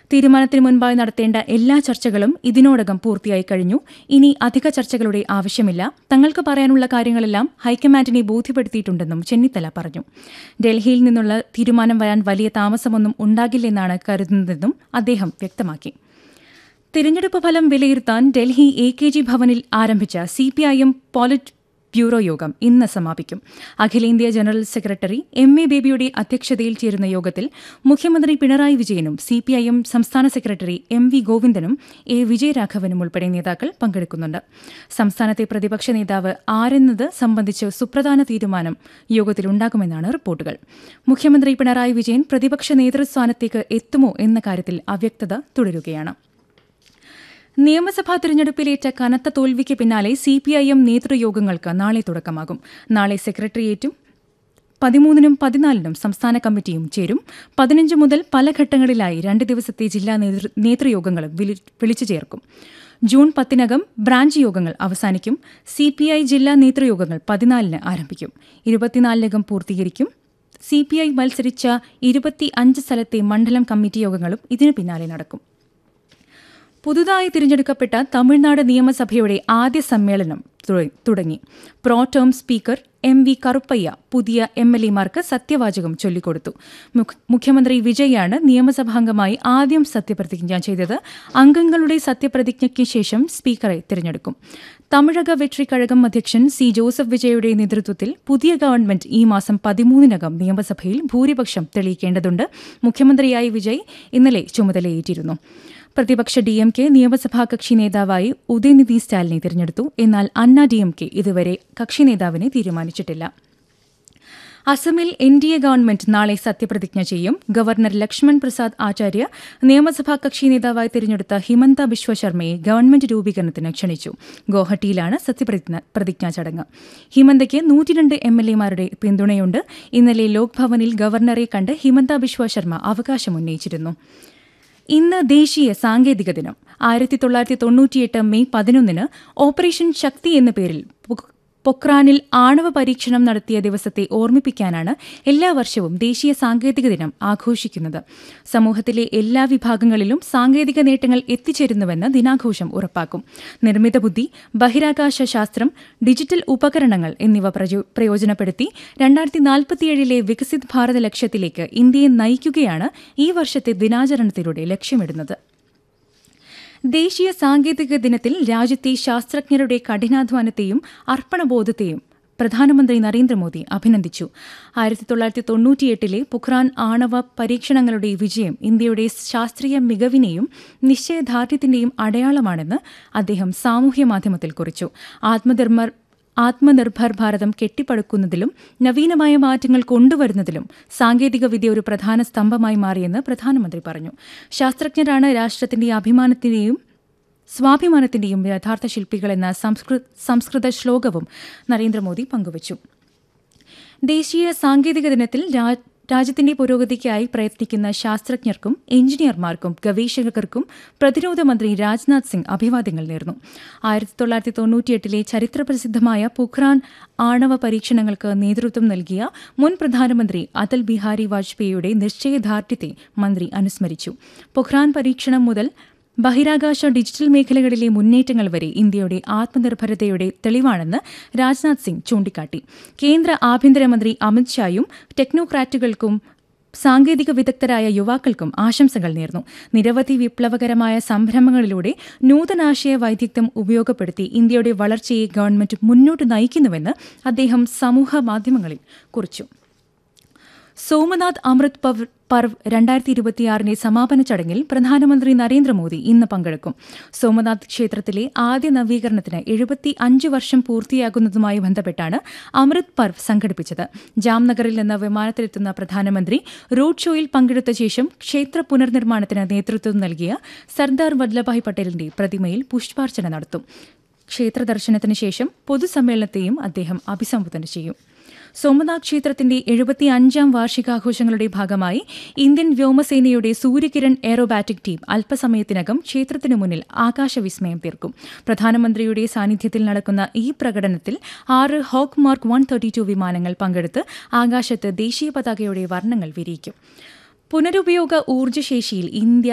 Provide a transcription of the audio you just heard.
തീരുമാനത്തിന് മുൻപായി നടത്തേണ്ട എല്ലാ ചർച്ചകളും ഇതിനോടകം പൂർത്തിയായി കഴിഞ്ഞു ഇനി അധിക ചർച്ചകളുടെ ആവശ്യമില്ല തങ്ങൾക്ക് പറയാനുള്ള കാര്യങ്ങളെല്ലാം ഹൈക്കമാൻഡിനെ ബോധ്യപ്പെടുത്തിയിട്ടുണ്ടെന്നും ചെന്നിത്തല പറഞ്ഞു ഡൽഹിയിൽ നിന്നുള്ള തീരുമാനം വരാൻ വലിയ താമസമൊന്നും ഉണ്ടാകില്ലെന്നാണ് കരുതുന്നതെന്നും അദ്ദേഹം വ്യക്തമാക്കി തിരഞ്ഞെടുപ്പ് ഫലം വിലയിരുത്താൻ ഡൽഹി എ കെ ജി ഭവനിൽ ആരംഭിച്ച C P I M polit bureau യോഗം ഇന്ന് സമാപിക്കും അഖിലേന്ത്യാ ജനറൽ സെക്രട്ടറി എം എ ബേബിയുടെ അധ്യക്ഷതയിൽ ചേരുന്ന യോഗത്തിൽ മുഖ്യമന്ത്രി പിണറായി വിജയനും സി പി ഐ എം സംസ്ഥാന സെക്രട്ടറി എം വി ഗോവിന്ദനും എ വിജയരാഘവനും ഉൾപ്പെടെ നേതാക്കൾ പങ്കെടുക്കുന്നുണ്ട് സംസ്ഥാനത്തെ പ്രതിപക്ഷ നേതാവ് ആരെന്നത് സംബന്ധിച്ച് സുപ്രധാന തീരുമാനം യോഗത്തിലുണ്ടാകുമെന്നാണ് റിപ്പോർട്ടുകൾ മുഖ്യമന്ത്രി പിണറായി വിജയൻ പ്രതിപക്ഷ നേതൃസ്ഥാനത്തേക്ക് എത്തുമോ എന്ന കാര്യത്തിൽ അവ്യക്തത തുടരുകയാണ് നിയമസഭാ തിരഞ്ഞെടുപ്പിലേറ്റ കനത്ത തോൽവിക്ക് പിന്നാലെ സി പി ഐ എം നേതൃയോഗങ്ങൾക്ക് നാളെ തുടക്കമാകും നാളെ സെക്രട്ടേറിയറ്റും പതിമൂന്നിനും പതിനാലിനും സംസ്ഥാന കമ്മിറ്റിയും ചേരും പതിനഞ്ച് മുതൽ പല ഘട്ടങ്ങളിലായി രണ്ട് ദിവസത്തെ ജില്ലാ നേതൃ- നേതൃയോഗങ്ങളും വിളി- വിളിച്ചു ചേർക്കും ജൂൺ പത്തിനകം ബ്രാഞ്ച് യോഗങ്ങൾ അവസാനിക്കും സി പി ഐ ജില്ലാ നേതൃയോഗങ്ങൾ പതിനാലിന് ആരംഭിക്കും ഇരുപത്തിനാലിനകം പൂർത്തീകരിക്കും സി പി ഐ മത്സരിച്ച ഇരുപത്തി അഞ്ച് സ്ഥലത്തെ മണ്ഡലം കമ്മിറ്റി യോഗങ്ങളും ഇതിനു പിന്നാലെ നടക്കും പുതുതായി തിരഞ്ഞെടുക്കപ്പെട്ട തമിഴ്നാട് നിയമസഭയുടെ ആദ്യ സമ്മേളനം തുട- തുടങ്ങി pro tem speaker M V Karuppayya പുതിയ എം എൽ എമാർക്ക് സത്യവാചകം ചൊല്ലിക്കൊടുത്തു മുഖ്- മുഖ്യമന്ത്രി വിജയാണ് നിയമസഭാംഗമായി ആദ്യം സത്യപ്രതിജ്ഞ ചെയ്തത് അംഗങ്ങളുടെ സത്യപ്രതിജ്ഞയ്ക്ക് ശേഷം സ്പീക്കറെ തിരഞ്ഞെടുക്കും തമിഴക വെട്രി കഴകം അധ്യക്ഷൻ സി ജോസഫ് വിജയുടെ നേതൃത്വത്തിൽ പുതിയ ഗവൺമെന്റ് ഈ മാസം പതിമൂന്നിനകം നിയമസഭയിൽ ഭൂരിപക്ഷം തെളിയിക്കേണ്ടതുണ്ട് മുഖ്യമന്ത്രിയായി വിജയ് ഇന്നലെ ചുമതലയേറ്റിരുന്നു പ്രതിപക്ഷ ഡി എം കെ നിയമസഭാ കക്ഷി നേതാവായി ഉദയനിധി സ്റ്റാലിനെ തിരഞ്ഞെടുത്തു എന്നാൽ അന്ന ഡി എം കെ ഇതുവരെ കക്ഷി നേതാവിനെ തീരുമാനിച്ചിട്ടില്ല അസമിൽ എൻ ഡി എ ഗവൺമെന്റ് നാളെ സത്യപ്രതിജ്ഞ ചെയ്യും ഗവർണർ ലക്ഷ്മൺ പ്രസാദ് ആചാര്യ നിയമസഭാ കക്ഷി നേതാവായി തിരഞ്ഞെടുത്ത ഹിമന്ത ബിശ്വ ശർമ്മയെ ഗവൺമെന്റ് രൂപീകരണത്തിന് ക്ഷണിച്ചു ഗോഹട്ടിയിലാണ് സത്യപ്രതിജ്ഞ പ്രതിജ്ഞാ ചടങ്ങ് ഹിമന്തയ്ക്ക് നൂറ്റിരണ്ട് എം എൽ എമാരുടെ പിന്തുണയുണ്ട് ഇന്നലെ ലോക്ഭവനിൽ ഗവർണറെ കണ്ട് ഹിമന്ത ബിശ്വ ശർമ്മ അവകാശമുന്നയിച്ചിരുന്നു ഇന്ന് ദേശീയ സാങ്കേതിക ദിനം ആയിരത്തി തൊള്ളായിരത്തി തൊണ്ണൂറ്റിയെട്ട് മെയ് പതിനൊന്നിന് ഓപ്പറേഷൻ ശക്തി എന്ന പേരിൽ പൊ- പൊക്രാനിൽ ആണവ പരീക്ഷണം നടത്തിയ ദിവസത്തെ ഓർമ്മിപ്പിക്കാനാണ് എല്ലാ വർഷവും ദേശീയ സാങ്കേതിക ദിനം ആഘോഷിക്കുന്നത് സമൂഹത്തിലെ എല്ലാ വിഭാഗങ്ങളിലും സാങ്കേതിക നേട്ടങ്ങൾ എത്തിച്ചേരുന്നുവെന്ന് ദിനാഘോഷം ഉറപ്പാക്കും നിർമ്മിത ബുദ്ധി ബഹിരാകാശ ശാസ്ത്രം ഡിജിറ്റൽ ഉപകരണങ്ങൾ എന്നിവ പ്രചോ- പ്രയോജനപ്പെടുത്തി രണ്ടായിരത്തി നാൽപ്പത്തിയേഴിലെ വികസിത് ഭാരത ലക്ഷ്യത്തിലേക്ക് ഇന്ത്യയെ നയിക്കുകയാണ് ഈ വർഷത്തെ ദിനാചരണത്തിലൂടെ ലക്ഷ്യമിടുന്നത് ദേശീയ സാങ്കേതിക ദിനത്തിൽ രാജ്യത്തെ ശാസ്ത്രജ്ഞരുടെ കഠിനാധ്വാനത്തെയും അർപ്പണബോധത്തെയും പ്രധാനമന്ത്രി നരേന്ദ്രമോദി അഭിനന്ദിച്ചു ആയിരത്തി തൊള്ളായിരത്തി തൊണ്ണൂറ്റിയെട്ടിലെ പുഖ്രാൻ ആണവ പരീക്ഷണങ്ങളുടെ വിജയം ഇന്ത്യയുടെ ശാസ്ത്രീയ മികവിനെയും നിശ്ചയദാർഢ്യത്തിന്റെയും അടയാളമാണെന്ന് അദ്ദേഹം സാമൂഹ്യമാധ്യമത്തിൽ കുറിച്ചു ആത്മനിർഭർ ആത്മനിർഭർ ഭാരതം കെട്ടിപ്പടുക്കുന്നതിലും നവീനമായ മാറ്റങ്ങൾ കൊണ്ടുവരുന്നതിലും സാങ്കേതികവിദ്യ ഒരു പ്രധാന സ്തംഭമായി മാറിയെന്ന് പ്രധാനമന്ത്രി പറഞ്ഞു ശാസ്ത്രജ്ഞരാണ് രാഷ്ട്രത്തിന്റെ അഭിമാനത്തിന്റെയും സ്വാഭിമാനത്തിന്റെയും യഥാർത്ഥ ശില്പികളെന്ന സംസ്കൃ സംസ്കൃത ശ്ലോകവും നരേന്ദ്രമോദി പങ്കുവച്ചു ദേശീയ സാങ്കേതിക ദിനത്തിൽ രാ- രാജ്യത്തിന്റെ പുരോഗതിക്കായി പ്രയത്നിക്കുന്ന ശാസ്ത്രജ്ഞർക്കും എഞ്ചിനീയർമാർക്കും ഗവേഷകർക്കും പ്രതിരോധ മന്ത്രി രാജ്നാഥ് സിംഗ് അഭിവാദ്യങ്ങൾ നേർന്നു ആയിരത്തി തൊള്ളായിരത്തി തൊണ്ണൂറ്റിയെട്ടിലെ ചരിത്രപ്രസിദ്ധമായ പുഖ്രാൻ ആണവ പരീക്ഷണങ്ങൾക്ക് നേതൃത്വം നൽകിയ മുൻ പ്രധാനമന്ത്രി അടൽ ബിഹാരി വാജ്പേയിയുടെ നിശ്ചയദാർഢ്യത്തെ മന്ത്രി അനുസ്മരിച്ചു പുഖ്രാൻ പരീക്ഷണം മുതൽ ബഹിരാകാശ ഡിജിറ്റൽ മേഖലകളിലെ മുന്നേറ്റങ്ങൾ വരെ ഇന്ത്യയുടെ ആത്മനിർഭരതയുടെ തെളിവാണെന്ന് രാജ്നാഥ് സിംഗ് ചൂണ്ടിക്കാട്ടി കേന്ദ്ര ആഭ്യന്തരമന്ത്രി അമിത്ഷായും ടെക്നോക്രാറ്റുകൾക്കും സാങ്കേതിക വിദഗ്ധരായ യുവാക്കൾക്കും ആശംസകൾ നേർന്നു നിരവധി വിപ്ലവകരമായ സംരംഭങ്ങളിലൂടെ നൂതനാശയ വൈദഗ്ധ്യം ഉപയോഗപ്പെടുത്തി ഇന്ത്യയുടെ വളർച്ചയെ ഗവൺമെന്റ് മുന്നോട്ട് നയിക്കുന്നുവെന്ന് അദ്ദേഹം സമൂഹ മാധ്യമങ്ങളിൽ കുറിച്ചു സോമനാഥ് അമൃത് പവ് പർവ് രണ്ടായിരത്തി ഇരുപത്തിയാറിന്റെ സമാപന ചടങ്ങിൽ പ്രധാനമന്ത്രി നരേന്ദ്രമോദി ഇന്ന് പങ്കെടുക്കും സോമനാഥ് ക്ഷേത്രത്തിലെ ആദ്യ നവീകരണത്തിന് എഴുപത്തി അഞ്ച് വർഷം പൂർത്തിയാകുന്നതുമായി ബന്ധപ്പെട്ടാണ് അമൃത് പർവ് സംഘടിപ്പിച്ചത് ജാംനഗറിൽ നിന്ന് വിമാനത്തിലെത്തുന്ന പ്രധാനമന്ത്രി റോഡ് ഷോയിൽ പങ്കെടുത്ത ശേഷം ക്ഷേത്ര പുനർനിർമ്മാണത്തിന് നേതൃത്വം നൽകിയ സർദാർ വല്ലഭായ് പട്ടേലിന്റെ പ്രതിമയിൽ പുഷ്പാർച്ചന നടത്തും ക്ഷേത്ര ദർശനത്തിന് ശേഷം പൊതുസമ്മേളനത്തെയും അദ്ദേഹം അഭിസംബോധന ചെയ്യും സോമനാഥ് ക്ഷേത്രത്തിന്റെ എഴുപത്തിയഞ്ചാം വാർഷികാഘോഷങ്ങളുടെ ഭാഗമായി ഇന്ത്യൻ വ്യോമസേനയുടെ സൂര്യകിരൺ എയറോബാറ്റിക് ടീം അല്പസമയത്തിനകം ക്ഷേത്രത്തിനു മുന്നിൽ ആകാശവിസ്മയം തീർക്കും പ്രധാനമന്ത്രിയുടെ സാന്നിധ്യത്തിൽ നടക്കുന്ന ഈ പ്രകടനത്തിൽ ആറ് hawk mark one thirty two വിമാനങ്ങൾ പങ്കെടുത്ത് ആകാശത്ത് ദേശീയ പതാകയുടെ വർണ്ണങ്ങൾ വിരിയിക്കും പുനരുപയോഗ ഊർജ്ജശേഷിയിൽ ഇന്ത്യ